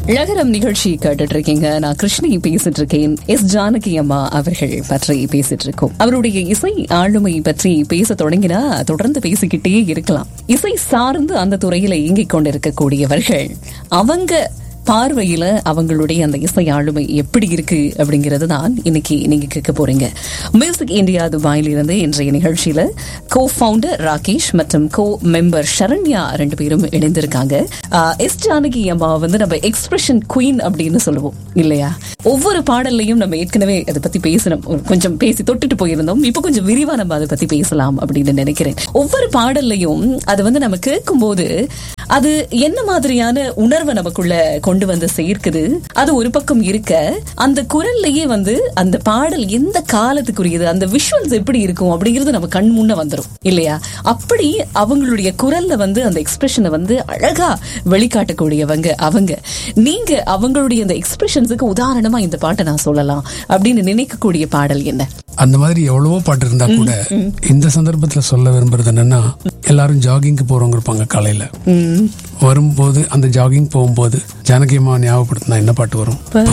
லகரம் நிகழ்ச்சி கேட்டுட்டு இருக்கீங்க நான் கிருஷ்ணி பேசிட்டு இருக்கேன் எஸ் ஜானகி அம்மா அவர்கள் பற்றி பேசிட்டு இருக்கோம் அவருடைய இசை ஆளுமை பற்றி பேச தொடங்கினா தொடர்ந்து பேசிக்கிட்டே இருக்கலாம் இசை சார்ந்து அந்த துறையில இயங்கிக் கொண்டிருக்கக்கூடியவர்கள் அவங்க பார்வையில அவங்களுடைய அந்த இசை ஆளுமை எப்படி இருக்கு அப்படிங்கறது தான் இன்னைக்கு நீங்க கேட்க போறீங்க மியூசிக் இந்தியா துபாயில இருந்து இன்றைய நிகழ்ச்சியில கோ ஃபவுண்டர் ராகேஷ் மற்றும் கோ மெம்பர் சரண்யா ரெண்டு பேரும் இணைந்திருக்காங்க ஆஹ், எஸ் ஜானகி அம்மா வந்து நம்ம எக்ஸ்பிரஷன் குயின் அப்படின்னு சொல்லுவோம் இல்லையா ஒவ்வொரு பாடல்லையும் நம்ம ஏற்கனவே அதை பத்தி பேசணும் ஒரு கொஞ்சம் பேசி தொட்டுட்டு போயிருந்தோம் இப்போ கொஞ்சம் விரிவா நம்ம அதை பத்தி பேசலாம் அப்படின்னு நினைக்கிறேன் ஒவ்வொரு பாடல்லையும் அது வந்து நம்ம கேட்கும்போது அது என்ன மாதிரியான உணர்வை நமக்குள்ள கொண்டு வந்து சேர்க்குது அது ஒரு பக்கம் இருக்க அந்த குரல்லையே வந்து அந்த பாடல் எந்த காலத்துக்குரியது அந்த விஷுவல்ஸ் எப்படி இருக்கும் அப்படிங்கிறது நம்ம கண் முன்ன வந்துரும் இல்லையா அப்படி அவங்களுடைய குரல்ல வந்து அந்த எக்ஸ்பிரஷனை வந்து அழகா வெளிக்காட்டக்கூடியவங்க அவங்க நீங்க அவங்களுடைய அந்த எக்ஸ்பிரஷன்ஸுக்கு உதாரணமா இந்த பாட்டை நான் சொல்லலாம் அப்படின்னு நினைக்கக்கூடிய பாடல் என்ன அந்த மாதிரி எவ்வளவோ பாட்டு இருந்தா கூட இந்த சந்தர்ப்பத்துல சொல்ல விரும்புறது என்னன்னா எல்லாரும் ஜாகிங்க்கு போறவங்க இருப்பாங்க காலையில வரும்போது அந்த ஜாகிங் போகும்போது ஜானகி அம்மா ஞாபகப்படுத்தினா என்ன பாட்டு வரும்